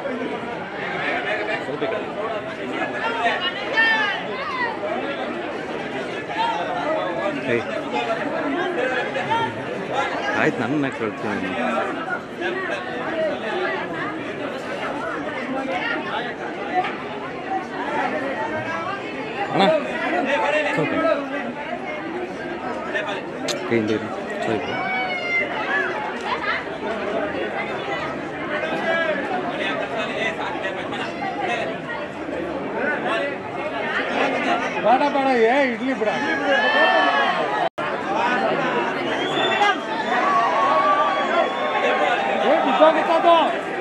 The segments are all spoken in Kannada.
ಏಯ್ ಆಯ್ತು ನನ್ನ ಕೇಳ್ತೀನಿ ಅಣ್ಣ ಸ್ವಲ್ಪ ಕೈಯಿಂದ ಇರಿ ಸ್ವಲ್ಪ ಬೇಡ ಬೇಡ ಏ ಇಡ್ಲಿ ಬಿಡ ಏ ಬಿದ್ದೋಗುತ್ತದು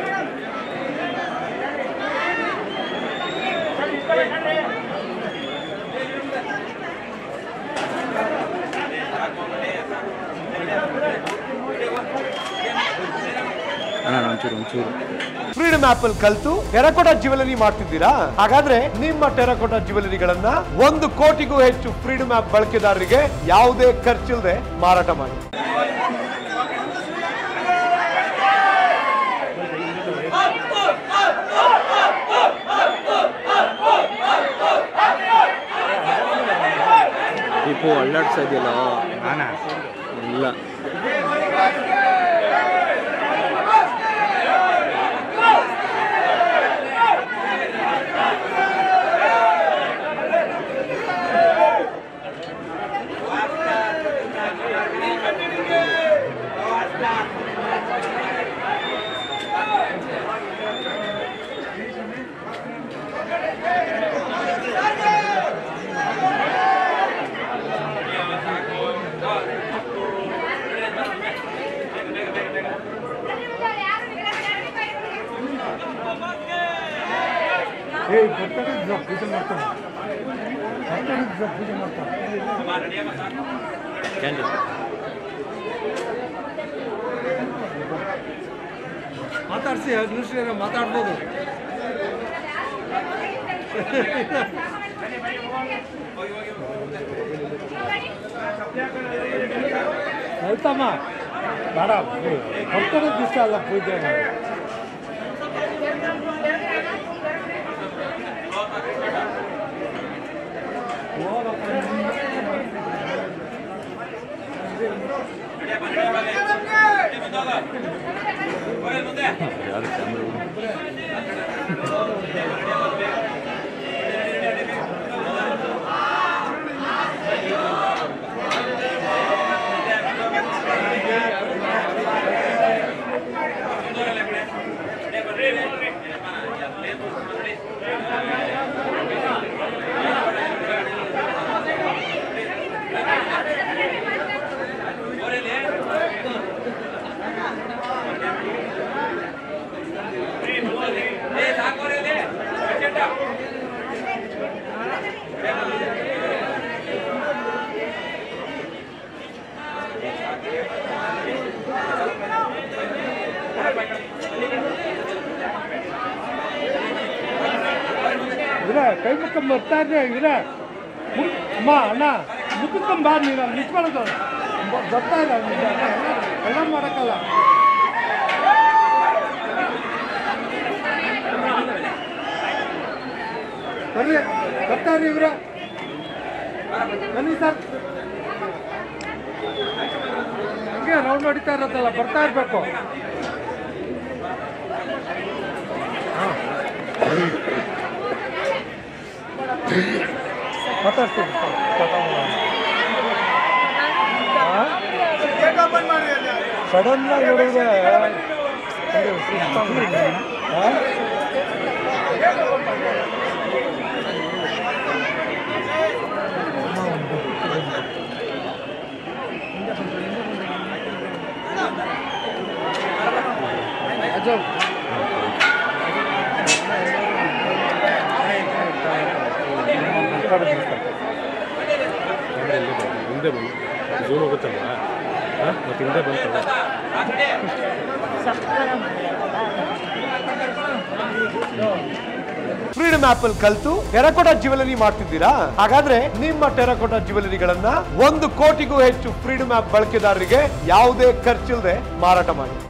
ಅಣ್ಣ ಒಂಚೂರು ಒಂಚೂರು ಫ್ರೀಡಮ್ ಆಪ್ ಅಲ್ಲಿ ಕಲ್ತು ಟೆರಕೋಟಾ ಜ್ಯುವೆಲರಿ ಮಾಡ್ತಿದ್ದೀರಾ ಹಾಗಾದ್ರೆ ನಿಮ್ಮ ಟೆರಕೋಟಾ ಜ್ಯುವೆಲರಿಗಳನ್ನ ಒಂದು ಕೋಟಿಗೂ ಹೆಚ್ಚು ಫ್ರೀಡಮ್ ಆಪ್ ಬಳಕೆದಾರರಿಗೆ ಯಾವುದೇ ಖರ್ಚಿಲ್ಲದೆ ಮಾರಾಟ ಮಾಡಿ ದೀಪು ಅಳ್ಳಾಡ್ತಾ ಇದೆಯಲ್ಲ ನಾನಾ ಇಲ್ಲ ಏ ಬರ್ತಡೆ ಇದ್ದ ಪೂಜೆ ಮಾಡ್ತಾನೆ ಬರ್ತಡೆ ಇದ್ದ ಪೂಜೆ ಮಾಡ್ತಾನೆ ಕ್ಯಾಂಡಲ್ ಮಾತಾಡ್ಸಿ ಅಗ್ನಿಶ್ರೀ ಮಾತಾಡ್ಬೋದು ಹೇಳ್ತಮ್ಮ ಬೇಡ ಬರ್ತಡೆ ದಿವಸ ಅಲ್ಲ ಪೂಜೆ ಮಾಡೋದು. ಯಾರು ಕ್ಯಾಮ್ರಾ ಇವ್ರೆ ಕೈ ಮುಕ್ಕೊಂಡ್ ಬರ್ತಾ ಇದ್ರೆ ಇವ್ರೆ ಮುಗ್- ಅಮ್ಮ ಅಣ್ಣ ಮುಖಕ್ಕೊಂಡ್ ಬಾ ನೀನು ಅಲ್ಲಿ ನಿಂತ್ಕೊಳ್ಳೋದು ಬ- ಬರ್ತಾ ಇಲ್ಲ ನಿಜ. ಎಲ್ಲ ಮಾಡಕ್ಕಲ್ಲ ಬರ್ರಿ ಬರ್ತಾ ಇರಿ ಇವ್ರೆ ಬನ್ನಿ ಸರ್ ಹಂಗೆ ರೌಂಡ್ ಹೊಡಿತಾ ಇರೋದಲ್ಲ ಬರ್ತಾ ಇರ್ಬೇಕು ಮಾತಾಡ್ತೀನಿ ಸಡನ್ ಆಗಿ ನೋಡಿದ್ರೆ ಹಂಗೆ ಸುಸ್ತಾಗ್ಬಿಡುತ್ತೆ. ಆ? ಅಜಯ್ ಹಿಂದೆ ಬಂದು ಝೂಮ್ ಹೋಗುತ್ತಲ್ವ ಮತ್ತೆ ಹಿಂದೆ ಬಂತಲ್ಲ ಫ್ರೀಡಮ್ ಆಪ್ ಅಲ್ಲಿ ಕಲ್ತು ಟೆರಕೋಟಾ ಜ್ಯುವೆಲರಿ ಮಾಡ್ತಿದ್ದೀರಾ ಹಾಗಾದ್ರೆ ನಿಮ್ಮ ಟೆರಕೋಟಾ ಜ್ಯುವೆಲರಿಗಳನ್ನ ಒಂದು ಕೋಟಿಗೂ ಹೆಚ್ಚು ಫ್ರೀಡಮ್ ಆಪ್ ಬಳಕೆದಾರರಿಗೆ ಯಾವುದೇ ಖರ್ಚಿಲ್ಲದೆ ಮಾರಾಟ ಮಾಡಿ